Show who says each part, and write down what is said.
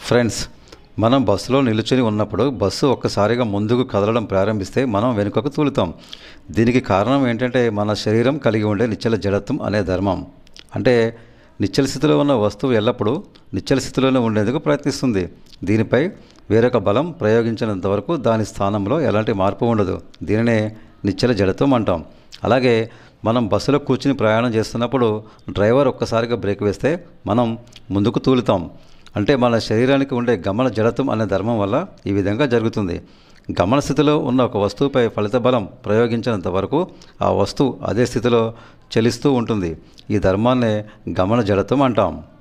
Speaker 1: friends మనం బస్సులో నిలుచుని ఉన్నప్పుడు బస్సు ఒక్కసారిగా ముందుకు కదలడం ప్రారంభిస్తే మనం వెనుకకు తూలుతాం దీనికి కారణం ఏంటంటే మన శరీరం కలిగి ఉండే నిశ్చల జడత్వం అనే ధర్మం అంటే నిశ్చల స్థితిలో ఉన్న వస్తువు ఎల్లప్పుడూ నిశ్చల స్థితిలోనే ఉండేందుకు ప్రయత్నిస్తుంది దీనిపై వేరొక బలం ప్రయోగించినంత వరకు దాని స్థానంలో ఎలాంటి మార్పు ఉండదు దీనినే నిశ్చల జడత్వం అంటాం అలాగే మనం బస్సులో కూర్చుని ప్రయాణం చేస్తున్నప్పుడు డ్రైవర్ ఒక్కసారిగా బ్రేక్ వేస్తే మనం ముందుకు తూలుతాం అంటే మన శరీరానికి ఉండే గమన జడత్వం అనే ధర్మం వల్ల ఈ విధంగా జరుగుతుంది గమన స్థితిలో ఉన్న ఒక వస్తువుపై ఫలిత బలం ప్రయోగించినంత వరకు ఆ వస్తువు అదే స్థితిలో చలిస్తూ ఉంటుంది ఈ ధర్మాన్నే గమన జడత్వం అంటాం